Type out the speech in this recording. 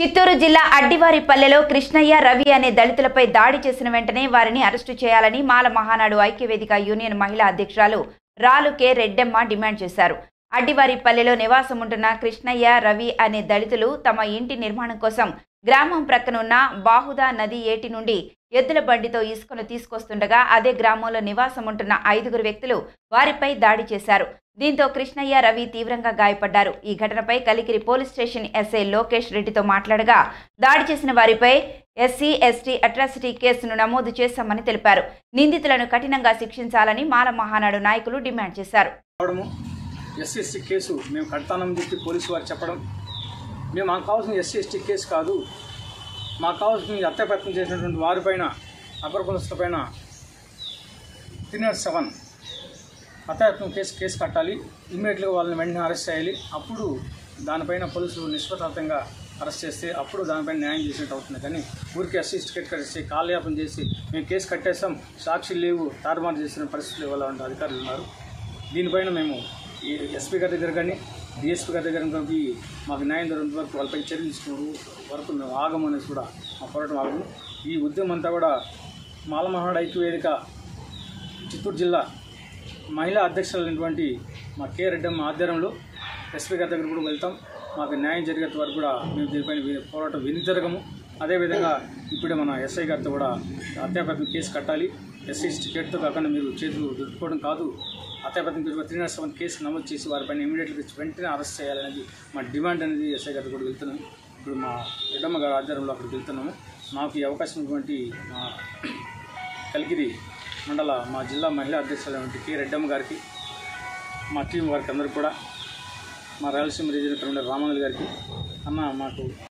చిత్తూరు జిల్లా అడ్డివారిపల్లెలో కృష్ణయ్య రవి అనే దళితులపై దాడి చేసిన వెంటనే వారిని అరెస్టు చేయాలని మాల మహానాడు ఐక్యవేదిక యూనియన్ మహిళా అధ్యక్షురాలు రాలు కె రెడ్డెమ్మ డిమాండ్ చేశారు అడ్డివారిపల్లెలో నివాసం ఉంటున్న కృష్ణయ్య రవి అనే దళితులు తమ ఇంటి నిర్మాణం కోసం గ్రామం ప్రక్కనున్న బాహుదా నది ఏటి నుండి ఎద్దుల బండితో ఇసుకను తీసుకొస్తుండగా అదే గ్రామంలో నివాసం ఉంటున్న ఐదుగురు వ్యక్తులు వారిపై దాడి చేశారు దీంతో కృష్ణయ్య రవి తీవ్రంగా గాయపడ్డారు ఈ ఘటనపై Kalikiri police station SI Lokesh రెడ్డితో మాట్లాడగా దాడి చేసిన వారిపై ఎస్సీ ఎస్టీ అట్రాసిటీ కేసును నమోదు చేశామని తెలిపారు నిందితులను కఠినంగా శిక్షించాలని మాల మహానాడు నాయకులు డిమాండ్ చేశారు రావడము ఎస్సీ ఎస్టీ కేసు మేము కడతానని చెప్పి పోలీసు వారు చెప్పడం మేము మాకు కావాల్సిన ఎస్సీ ఎస్టీ కేసు కాదు మాకు కావాల్సిన ఈ హత్యాప్రయత్నం చేసినటువంటి వారిపైన అగ్ర కులస్తులపైన త్రీ నాట్ సెవెన్ హత్యాయత్నం కేసు కేసు కట్టాలి ఇమ్మీడియట్గా వాళ్ళని వెంటనే అరెస్ట్ చేయాలి అప్పుడు దానిపైన పోలీసులు నిష్పక్షపాతంగా అరెస్ట్ చేస్తే అప్పుడు దానిపైన న్యాయం చేసినట్టు అవుతుంది కానీ ఊరికి ఎస్సీ టికెట్ కట్టేసి కాలయాపన చేసి మేము కేసు కట్టేస్తాం సాక్షి లేవు తారుమారు చేసిన పరిస్థితులు ఇవ్వాలంటే అధికారులు ఉన్నారు దీనిపైన మేము ఈ ఎస్పీ గారి దగ్గర కానీ డిఎస్పీ గారి దగ్గర కానీ మాకు న్యాయం జరిగినంత వరకు వాళ్ళపై చర్యలు తీసుకున్న వరకు మేము ఆగమనేసి కూడా మా పోరాటం ఆగము ఈ ఉద్యమం అంతా కూడా మాలమహాడు ఐక్య వేదిక చిత్తూరు జిల్లా మహిళా అధ్యక్షులైనటువంటి మా కె రెడ్డమ్మ ఆధ్వర్యంలో ఎస్పీ గారి దగ్గర కూడా వెళ్తాం మాకు న్యాయం జరిగేంత వరకు కూడా మేము దీనిపైన వి- పోరాటం వెనుతిరగము అదేవిధంగా ఇప్పుడే మన ఎస్ఐ గారితో కూడా హత్యాపత్రం కేసు కట్టాలి ఎస్ఐ టికెట్తో కాకుండా మీరు చేతులు దొరుకుకోవడం కాదు హత్యాపత్రం కేసు త్రీ నాట్ సెవెన్ కేసు నమోదు చేసి వారిపైన ఇమీడియట్గా వెంటనే అరెస్ట్ చేయాలనేది మా డిమాండ్ అనేది ఎస్ఐ గారితో కూడా వెళ్తున్నాం ఇప్పుడు మా రెడ్డమ్మ గారి ఆధ్వర్యంలో అక్కడికి వెళ్తున్నాము మాకు ఈ అవకాశం ఉన్నటువంటి మా కలిగిరి మండల మా జిల్లా మహిళా అధ్యక్షులైనటువంటి కె రెడ్డమ్మ గారికి మా టీం వారికి అందరికీ కూడా మా రాయలసీమ రీజియన్ ఇక్కడ ఉండే రామానులు గారికి అన్న మాకు